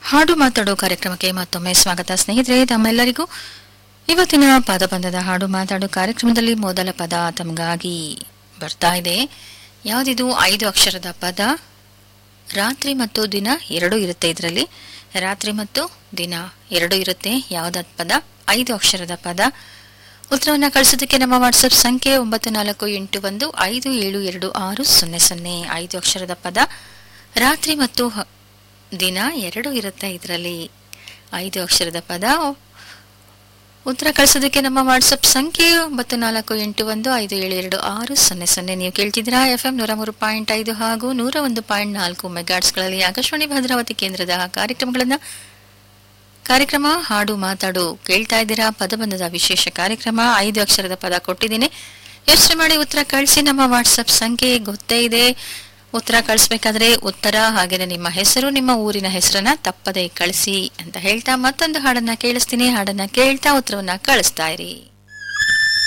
ಹಾಡು ಮಾತಾಡೋ ಕಾರ್ಯಕ್ರಮಕ್ಕೆ ಮತ್ತೊಮ್ಮೆ ಸ್ವಾಗತ ಸ್ನೇಹಿತರೆ ತಮ್ಮೆಲ್ಲರಿಗೂ ಇವತ್ತಿನ ಪದಬಂಧದ ಹಾಡು ಮಾತಾಡೋ ಕಾರ್ಯಕ್ರಮದಲ್ಲಿ ಮೊದಲ ಪದ ತಮಗಾಗಿ ಬರ್ತಾ ಇದೆ ಯಾವುದಿದು ಐದು ಅಕ್ಷರದ ಪದ ರಾತ್ರಿ ಮತ್ತು ದಿನ ಎರಡು ಇರುತ್ತೆ ಇದರಲ್ಲಿ ರಾತ್ರಿ ಮತ್ತು ದಿನ ಎರಡು ಇರುತ್ತೆ ಯಾವುದಾದ ಪದ ಐದು ಅಕ್ಷರದ ಪದ ಉತ್ತರವನ್ನು ಕಳಿಸೋದಕ್ಕೆ ನಮ್ಮ ವಾಟ್ಸಪ್ ಸಂಖ್ಯೆ ಒಂಬತ್ತು ನಾಲ್ಕು ಎಂಟು ಒಂದು ಐದು ಏಳು ಎರಡು ಆರು ಸೊನ್ನೆ ಸೊನ್ನೆ ಐದು ಅಕ್ಷರದ ಪದ ರಾತ್ರಿ ಮತ್ತು ಹ- ದಿನ ಎರಡು ಇರುತ್ತೆ ಇದರಲ್ಲಿ ಐದು ಅಕ್ಷರದ ಪದ ಉತ್ತರ ಕಳಿಸೋದಕ್ಕೆ ನಮ್ಮ ವಾಟ್ಸಪ್ ಸಂಖ್ಯೆ ಒಂಬತ್ತು ನಾಲ್ಕು ಎಂಟು ಒಂದು ಐದು ಏಳು ಎರಡು ಆರು ಸೊನ್ನೆ ಸೊನ್ನೆ ನೀವು ಕೇಳ್ತಿದ್ದೀರಾ ಎಫ್ ಎಂ ನೂರ ಮೂರು ಪಾಯಿಂಟ್ ಐದು ಹಾಗೂ ನೂರ ಒಂದು ಪಾಯಿಂಟ್ ನಾಲ್ಕು ಮೆಗಾಟ್ಸ್ಗಳಲ್ಲಿ ಆಕಾಶವಾಣಿ ಭದ್ರಾವತಿ ಕೇಂದ್ರದ ಕಾರ್ಯಕ್ರಮಗಳನ್ನು ಕಾರ್ಯಕ್ರಮ ಹಾಡು ಮಾತಾಡು ಕೇಳ್ತಾ ಇದ್ದೀರಾ ಪದಬಂಧದ ವಿಶೇಷ ಕಾರ್ಯಕ್ರಮ ಐದು ಅಕ್ಷರದ ಪದ ಕೊಟ್ಟಿದ್ದೀನಿ ಯೋಚನೆ ಮಾಡಿ ಉತ್ತರ ಕಳಿಸಿ ನಮ್ಮ ವಾಟ್ಸಪ್ ಸಂಖ್ಯೆ ಗೊತ್ತೇ ಇದೆ ಉತ್ತರ ಕಳಿಸ್ಬೇಕಾದ್ರೆ ಉತ್ತರ ಹಾಗೇನೆ ನಿಮ್ಮ ಹೆಸರು ನಿಮ್ಮ ಊರಿನ ಹೆಸರನ್ನ ತಪ್ಪದೆ ಕಳಿಸಿ ಅಂತ ಹೇಳ್ತಾ ಮತ್ತೊಂದು ಹಾಡನ್ನ ಕೇಳಿಸ್ತೀನಿ ಹಾಡನ್ನ ಕೇಳ್ತಾ ಉತ್ತರವನ್ನ ಕಳಿಸ್ತಾ ಇರಿ